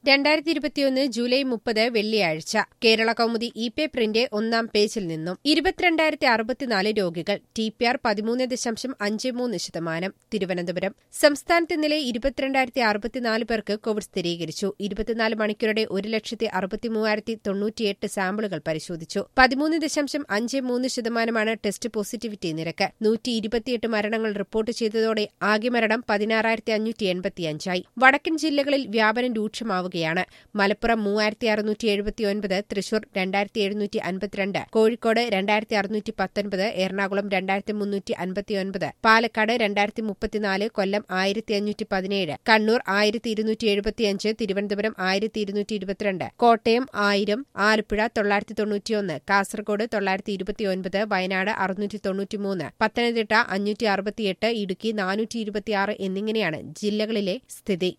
രണ്ടായിരത്തി ഇരുപത്തിയൊന്ന് ജൂലൈ മുപ്പത് വെള്ളിയാഴ്ച Kerala Kaumudi e pay print ഒന്നാം പേജിൽ നിന്നും ഇരുപത്തിരണ്ടായിരത്തി അറുപത്തിനാല് രോഗികൾ ടി പി ആർ പതിമൂന്ന് ദശാംശം അഞ്ച് മൂന്ന് ശതമാനം തിരുവനന്തപുരം സംസ്ഥാനത്ത് ഇന്നലെ ഇരുപത്തിരണ്ടായിരത്തി അറുപത്തിനാല് പേർക്ക് കോവിഡ് സ്ഥിരീകരിച്ചു ഇരുപത്തിനാല് മണിക്കൂറുടെ ഒരു ലക്ഷത്തി അറുപത്തിമൂവായിരത്തി തൊണ്ണൂറ്റിയെട്ട് സാമ്പിളുകൾ പരിശോധിച്ചു പതിമൂന്ന് ദശാംശം അഞ്ച് മൂന്ന് ശതമാനമാണ് ടെസ്റ്റ് പോസിറ്റിവിറ്റി നിരക്ക് നൂറ്റി ഇരുപത്തിയെട്ട് മരണങ്ങൾ റിപ്പോർട്ട് ചെയ്തതോടെ ആകെ മരണം പതിനാറായിരത്തി അഞ്ഞൂറ്റി എൺപത്തിയഞ്ചായി വടക്കൻ ജില്ലകളിൽ വ്യാപനം രൂക്ഷമാവുകയാണ് മലപ്പുറം മൂവായിരത്തി അറുന്നൂറ്റി എഴുപത്തിയൊൻപത് തൃശൂർ രണ്ടായിരത്തി എഴുന്നൂറ്റി അൻപത്തിരണ്ട് കോഴിക്കോട് രണ്ടായിരത്തി അറുന്നൂറ്റി പത്തൊൻപത് എറണാകുളം രണ്ടായിരത്തി മുന്നൂറ്റി അൻപത്തിയൊൻപത് പാലക്കാട് രണ്ടായിരത്തി മുപ്പത്തിനാല് കൊല്ലം ആയിരത്തി അഞ്ഞൂറ്റി പതിനേഴ് കണ്ണൂർ ആയിരത്തി ഇരുന്നൂറ്റി എഴുപത്തിയഞ്ച് തിരുവനന്തപുരം ആയിരത്തി ഇരുന്നൂറ്റി ഇരുപത്തിരണ്ട് കോട്ടയം ആയിരം ആലപ്പുഴ തൊള്ളായിരത്തി തൊണ്ണൂറ്റിയൊന്ന് കാസർഗോഡ് തൊള്ളായിരത്തി ഇരുപത്തിയൊൻപത് വയനാട് അറുന്നൂറ്റി തൊണ്ണൂറ്റിമൂന്ന് പത്തനംതിട്ട അഞ്ഞൂറ്റി അറുപത്തിയെട്ട് ഇടുക്കി നാനൂറ്റി ഇരുപത്തിയാറ് എന്നിങ്ങനെയാണ് ജില്ലകളിലെ സ്ഥിതി